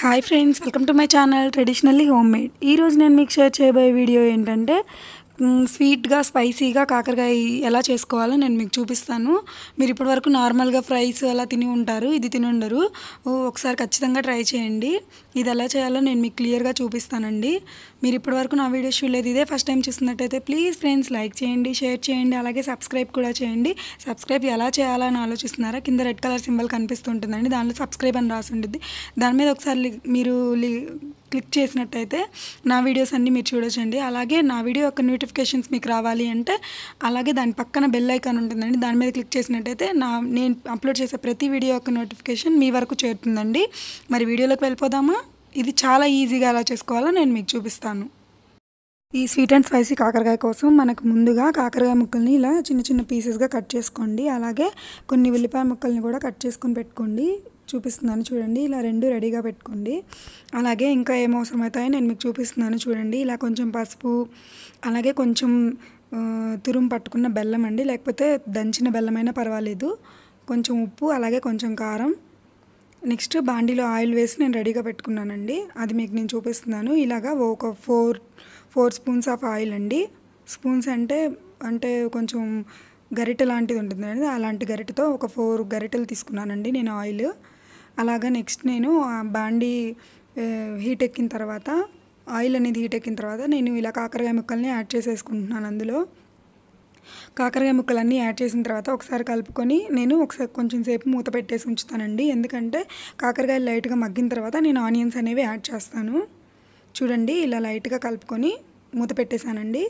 hi friends welcome to my channel traditionally homemade ఈరోజు నేను మీకు షేర్ చేయబోయే వీడియో ఏంటంటే మ్, స్వీట్గా స్పైసీగా కాకరకాయ ఎలా చేసుకోవాలో నేను మీకు చూపిస్తాను మీరు ఇప్పటివరకు నార్మల్గా ఫ్రైస్ అలా తిని ఉంటారు ఇది తిని ఉండరు ఓ, ఒకసారి ఖచ్చితంగా ట్రై చేయండి ఇది ఎలా చేయాలో నేను మీకు క్లియర్గా చూపిస్తానండి మీరు ఇప్పటివరకు నా వీడియోస్ చూడలేదు ఇదే ఫస్ట్ టైం చూస్తున్నట్టయితే ప్లీజ్ ఫ్రెండ్స్ లైక్ చేయండి షేర్ చేయండి అలాగే సబ్స్క్రైబ్ కూడా చేయండి సబ్స్క్రైబ్ ఎలా చేయాలని ఆలోచిస్తున్నారా కింద రెడ్ కలర్ సింబల్ కనిపిస్తుంటుందండి దాంట్లో సబ్స్క్రైబ్ అని రాసి ఉంటుంది దాని మీద ఒకసారి లి- మీరు లి- క్లిక్ చేసినట్టయితే నా వీడియోస్ అన్నీ మీరు చూడొచ్చండి అలాగే నా వీడియో యొక్క నోటిఫికేషన్స్ మీకు రావాలి అంటే అలాగే దాని పక్కన బెల్ ఐకాన్ ఉంటుందండి దాని మీద క్లిక్ చేసినట్టయితే నా నేను అప్లోడ్ చేసే ప్రతి వీడియో యొక్క నోటిఫికేషన్ మీ వరకు చేరుతుందండి మరి వీడియోలోకి వెళ్ళిపోదామా ఇది చాలా ఈజీగా ఎలా చేసుకోవాలో నేను మీకు చూపిస్తాను ఈ స్వీట్ అండ్ స్పైసీ కాకరకాయ కోసం మనకు ముందుగా కాకరకాయ ముక్కల్ని ఇలా చిన్న చిన్న పీసెస్గా కట్ చేసుకోండి అలాగే కొన్ని ఉల్లిపాయ ముక్కల్ని కూడా కట్ చేసుకొని పెట్టుకోండి చూపిస్తున్నాను చూడండి ఇలా రెండు రెడీగా పెట్టుకోండి అలాగే ఇంకా ఏం అవసరం అవుతాయో నేను మీకు చూపిస్తున్నాను చూడండి ఇలా కొంచెం పసుపు అలాగే కొంచెం ఆ, తురుము పట్టుకున్న బెల్లం అండి లేకపోతే దంచిన బెల్లమైనా పర్వాలేదు కొంచెం ఉప్పు అలాగే కొంచెం కారం నెక్స్ట్ బాండీలో ఆయిల్ వేసి నేను రెడీగా పెట్టుకున్నానండి అది మీకు నేను చూపిస్తున్నాను ఇలాగా ఒక four four spoons of oil అండి స్పూన్స్ అంటే అంటే కొంచెం గరిటె లాంటిది ఉంటుందండి అలాంటి గరిటెతో ఒక ఫోర్ గరిటెలు తీసుకున్నానండి నేను ఆయిల్ అలాగా నెక్స్ట్ నేను ఆ బాండీ ఆ, హీట్ ఎక్కిన తర్వాత ఆయిల్ అనేది హీట్ ఎక్కిన తర్వాత నేను ఇలా కాకరకాయ ముక్కల్ని యాడ్ చేసేసుకుంటున్నాను అందులో కాకరకాయ ముక్కలన్నీ యాడ్ చేసిన తర్వాత ఒకసారి కలుపుకొని నేను ఒకసారి కొంచెం సేపు మూత పెట్టేసి ఉంచుతానండి ఎందుకంటే కాకరకాయలు లైట్గా మగ్గిన తర్వాత నేను ఆనియన్స్ అనేవి యాడ్ చేస్తాను చూడండి ఇలా లైట్గా కలుపుకొని మూత పెట్టేశానండి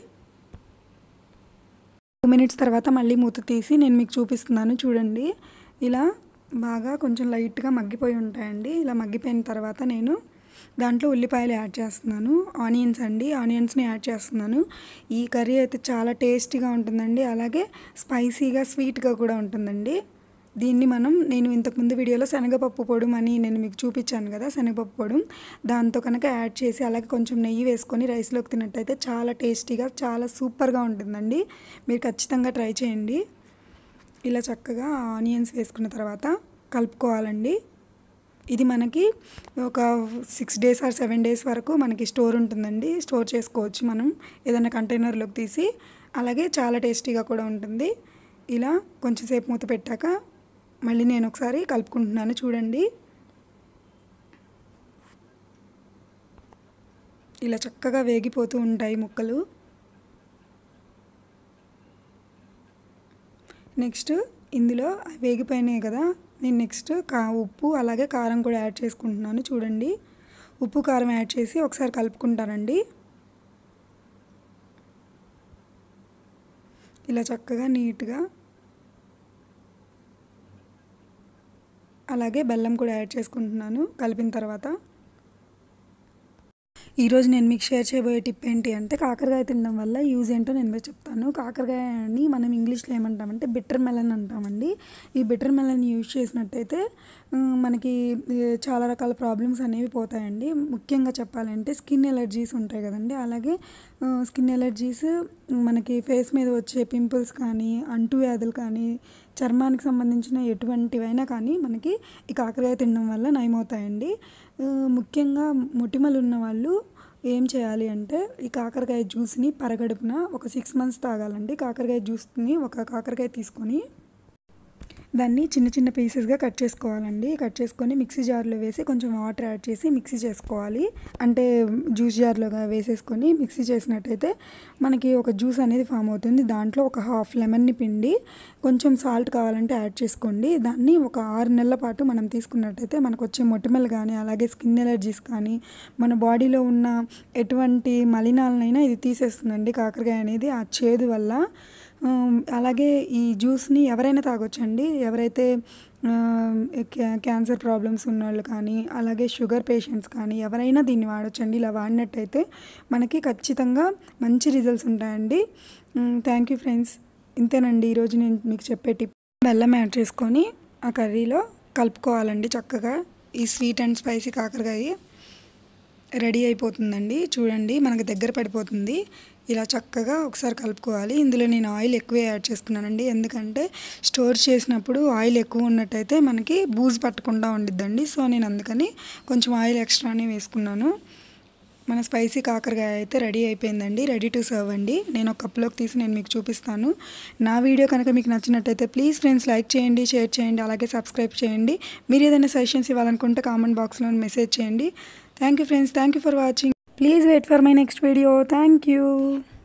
టూ మినిట్స్ తర్వాత మళ్ళీ మూత తీసి నేను మీకు చూపిస్తున్నాను చూడండి ఇలా బాగా కొంచెం లైట్గా మగ్గిపోయి ఉంటాయండి ఇలా మగ్గిపోయిన తర్వాత నేను దాంట్లో ఉల్లిపాయలు యాడ్ చేస్తున్నాను ఆనియన్స్ అండి ఆనియన్స్ని యాడ్ చేస్తున్నాను ఈ కర్రీ అయితే చాలా టేస్టీగా ఉంటుందండి అలాగే స్పైసీగా స్వీట్గా కూడా ఉంటుందండి దీన్ని మనం నేను ఇంతకుముందు వీడియోలో శనగపప్పు పొడుం అని నేను మీకు చూపించాను కదా శనగపప్పు పొడుం దాంతో కనుక యాడ్ చేసి అలాగే కొంచెం నెయ్యి వేసుకొని రైస్లోకి తిన్నట్టయితే చాలా టేస్టీగా చాలా సూపర్గా ఉంటుందండి మీరు ఖచ్చితంగా ట్రై చేయండి ఇలా చక్కగా ఆనియన్స్ వేసుకున్న తర్వాత కలుపుకోవాలండి ఇది మనకి ఒక six days or seven days వరకు మనకి స్టోర్ ఉంటుందండి స్టోర్ చేసుకోవచ్చు మనం ఏదైనా కంటైనర్లోకి తీసి అలాగే చాలా టేస్టీగా కూడా ఉంటుంది ఇలా కొంచెం సేపు మూత పెట్టాక మళ్ళీ నేను ఒకసారి కలుపుకుంటున్నాను చూడండి ఇలా చక్కగా వేగిపోతూ ఉంటాయి ముక్కలు నెక్స్ట్ ఇందులో వేగిపోయినాయి కదా నేను నెక్స్ట్ కా ఉప్పు అలాగే కారం కూడా యాడ్ చేసుకుంటున్నాను చూడండి ఉప్పు కారం యాడ్ చేసి ఒకసారి కలుపుకుంటానండి ఇలా చక్కగా నీట్గా అలాగే బెల్లం కూడా యాడ్ చేసుకుంటున్నాను కలిపిన తర్వాత ఈరోజు నేను మీకు షేర్ చేయబోయే టిప్ ఏంటి అంటే కాకరకాయ తినడం వల్ల యూజ్ ఏంటో నేను మీకు చెప్తాను కాకరకాయని మనం ఇంగ్లీష్లో ఏమంటామంటే బిటర్ మెలన్ అంటామండి ఈ బిటర్ మెలన్ యూజ్ చేసినట్టయితే ఆ, మనకి ఏ, చాలా రకాల ప్రాబ్లమ్స్ అనేవి పోతాయండి ముఖ్యంగా చెప్పాలంటే స్కిన్ ఎలర్జీస్ ఉంటాయి కదండి అలాగే స్కిన్ ఎలర్జీస్ మనకి ఫేస్ మీద వచ్చే పింపుల్స్ కానీ అంటువ్యాధులు కానీ చర్మానికి సంబంధించిన ఎటువంటివైనా కానీ మనకి ఈ కాకరకాయ తినడం వల్ల నయమవుతాయండి ఆ, ముఖ్యంగా మొటిమలు ఉన్న వాళ్ళు ఏం చేయాలి అంటే ఈ కాకరకాయ జ్యూస్ని పరగడుపున ఒక సిక్స్ మంత్స్ తాగాలండి కాకరకాయ జ్యూస్ని ఒక కాకరకాయ తీసుకొని దాన్ని చిన్న చిన్న పీసెస్గా కట్ చేసుకోవాలండి కట్ చేసుకొని మిక్సీ జార్లో వేసి కొంచెం వాటర్ యాడ్ చేసి మిక్సీ చేసుకోవాలి అంటే జ్యూస్ జార్లోగా వేసేసుకొని మిక్సీ చేసినట్టయితే మనకి ఒక జ్యూస్ అనేది ఫామ్ అవుతుంది దాంట్లో ఒక హాఫ్ లెమన్ని పిండి కొంచెం సాల్ట్ కావాలంటే యాడ్ చేసుకోండి దాన్ని ఒక ఆరు నెలల పాటు మనం తీసుకున్నట్టయితే మనకు వచ్చే మొటిమలు కానీ అలాగే స్కిన్ ఎలర్జీస్ కానీ మన బాడీలో ఉన్న ఎటువంటి మలినాలనైనా ఇది తీసేస్తుందండి కాకరకాయ అనేది ఆ చేదు వల్ల ఆమ్, అలాగే ఈ జ్యూస్ని ఎవరైనా తాగొచ్చండి ఎవరైతే ఆమ్, క్యా- క్యాన్సర్ ప్రాబ్లమ్స్ ఉన్నవాళ్ళు కానీ అలాగే షుగర్ పేషెంట్స్ కానీ ఎవరైనా దీన్ని వాడొచ్చండి ఇలా వాడినట్టయితే మనకి ఖచ్చితంగా మంచి రిజల్ట్స్ ఉంటాయండి థ్యాంక్ యూ ఫ్రెండ్స్ ఇంతేనండి ఈరోజు నేను మీకు చెప్పే టిప్ బెల్లం యాడ్ చేసుకొని ఆ కర్రీలో కలుపుకోవాలండి చక్కగా ఈ స్వీట్ అండ్ స్పైసీ కాకరకాయ రెడీ అయిపోతుందండి చూడండి మనకు దగ్గర పడిపోతుంది ఇలా చక్కగా ఒకసారి కలుపుకోవాలి ఇందులో నేను ఆయిల్ ఎక్కువే యాడ్ చేసుకున్నానండి ఎందుకంటే స్టోర్ చేసినప్పుడు ఆయిల్ ఎక్కువ ఉన్నట్టయితే మనకి బూజు పట్టకుండా ఉండిద్దండి సో నేను అందుకని కొంచెం ఆయిల్ ఎక్స్ట్రానే వేసుకున్నాను మన స్పైసీ కాకరకాయ అయితే రెడీ అయిపోయిందండి రెడీ టు సర్వ్ అండి నేను ఒక కప్లోకి తీసి నేను మీకు చూపిస్తాను నా వీడియో కనుక మీకు నచ్చినట్టయితే ప్లీజ్ ఫ్రెండ్స్ లైక్ చేయండి షేర్ చేయండి అలాగే సబ్స్క్రైబ్ చేయండి మీరు ఏదైనా సజెషన్స్ ఇవ్వాలనుకుంటే కామెంట్ బాక్స్లో మెసేజ్ చేయండి thank you friends thank you for watching please wait for my next video thank you